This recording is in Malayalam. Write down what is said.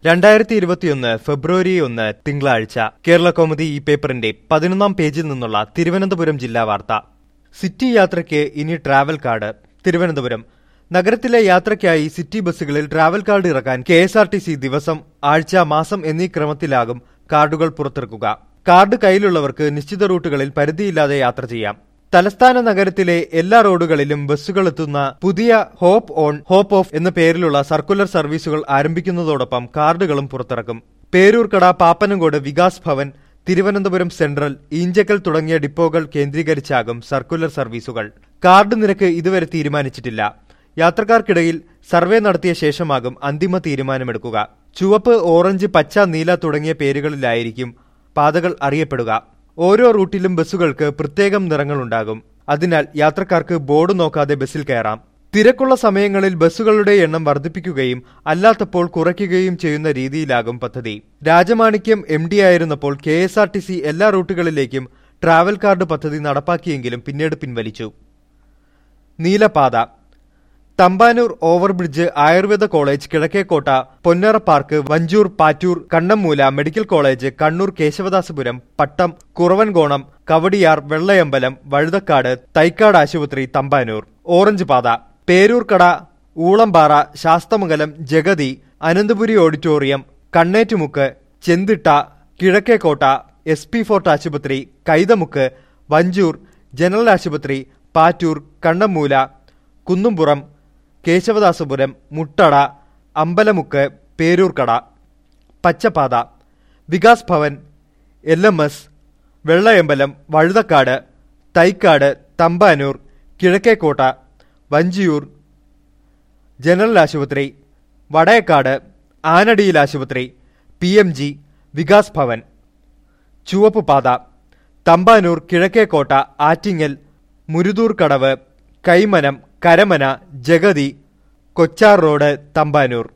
രണ്ടായിരത്തി ഇരുപത്തിയൊന്ന് ഫെബ്രുവരി ഒന്ന് തിങ്കളാഴ്ച കേരള കൗമുദി ഈ പേപ്പറിന്റെ പതിനൊന്നാം പേജിൽ നിന്നുള്ള തിരുവനന്തപുരം ജില്ലാ വാർത്ത സിറ്റി യാത്രയ്ക്ക് ഇനി ട്രാവൽ കാർഡ് തിരുവനന്തപുരം നഗരത്തിലെ യാത്രയ്ക്കായി സിറ്റി ബസ്സുകളിൽ ട്രാവൽ കാർഡ് ഇറക്കാൻ K S R T C ദിവസം ആഴ്ച മാസം എന്നീ ക്രമത്തിലാകും കാർഡുകൾ പുറത്തിറക്കുക കാർഡ് കയ്യിലുള്ളവർക്ക് നിശ്ചിത റൂട്ടുകളിൽ പരിധിയില്ലാതെ യാത്ര ചെയ്യാം തലസ്ഥാന നഗരത്തിലെ എല്ലാ റോഡുകളിലും ബസ്സുകൾ എത്തുന്ന പുതിയ ഹോപ്പ് ഓൺ ഹോപ്പ് ഓഫ് എന്ന പേരിലുള്ള സർക്കുലർ സർവീസുകൾ ആരംഭിക്കുന്നതോടൊപ്പം കാർഡുകളും പുറത്തിറക്കും പേരൂർക്കട പാപ്പനംകോട് വികാസ് ഭവൻ തിരുവനന്തപുരം സെൻട്രൽ ഈഞ്ചക്കൽ തുടങ്ങിയ ഡിപ്പോകൾ കേന്ദ്രീകരിച്ചാകും സർക്കുലർ സർവീസുകൾ കാർഡ് നിരക്ക് ഇതുവരെ തീരുമാനിച്ചിട്ടില്ല യാത്രക്കാർക്കിടയിൽ സർവേ നടത്തിയ ശേഷമാകും അന്തിമ തീരുമാനമെടുക്കുക ചുവപ്പ് ഓറഞ്ച് പച്ച നീല തുടങ്ങിയ പേരുകളിലായിരിക്കും പാതകൾ അറിയപ്പെടുക ഓരോ റൂട്ടിലും ബസ്സുകൾക്ക് പ്രത്യേകം നിറങ്ങളുണ്ടാകും അതിനാൽ യാത്രക്കാർക്ക് ബോർഡ് നോക്കാതെ ബസ്സിൽ കയറാം തിരക്കുള്ള സമയങ്ങളിൽ ബസ്സുകളുടെ എണ്ണം വർദ്ധിപ്പിക്കുകയും അല്ലാത്തപ്പോൾ കുറയ്ക്കുകയും ചെയ്യുന്ന രീതിയിലാകും പദ്ധതി രാജമാണിക്യം എം ഡി ആയിരുന്നപ്പോൾ K S R T C എല്ലാ റൂട്ടുകളിലേക്കും ട്രാവൽ കാർഡ് പദ്ധതി നടപ്പാക്കിയെങ്കിലും പിന്നീട് പിൻവലിച്ചു നീലപാത Thampanoor overbridge Ayurveda college Kizhakkekotta Ponnera park Vanchoor Pattoor Kannammoola medical college Kannur Kesavadasapuram Pattom Kuravankonam Kowdiar Vellayambalam Vazhuthacaud Thycaud ആശുപത്രി തമ്പാനൂർ ഓറഞ്ച് പാത Peroorkada Oolampara Sasthamangalam Jagathy Ananthapuri auditorium Kannettumukku Chenthitta Kizhakkekotta S P fort ആശുപത്രി കൈതമുക്ക് വഞ്ചൂർ ജനറൽ ആശുപത്രി Pattoor Kannammoola Kunnumpuram Kesavadasapuram Muttada Ambalamukku Peroorkada പച്ചപ്പാത Vikas Bhavan L M S Vellayambalam Vazhuthacaud Thycaud Thampanoor Kizhakkekotta Vanchiyoor general ആശുപത്രി വടയക്കാട് ആനടിയിൽ ആശുപത്രി P M G Vikas Bhavan ചുവപ്പ് പാത തമ്പാനൂർ കിഴക്കേക്കോട്ട ആറ്റിങ്ങൽ മുരുതൂർ കടവ് കൈമനം കരമന ജഗതി കൊച്ചാർ റോഡ് തമ്പാനൂർ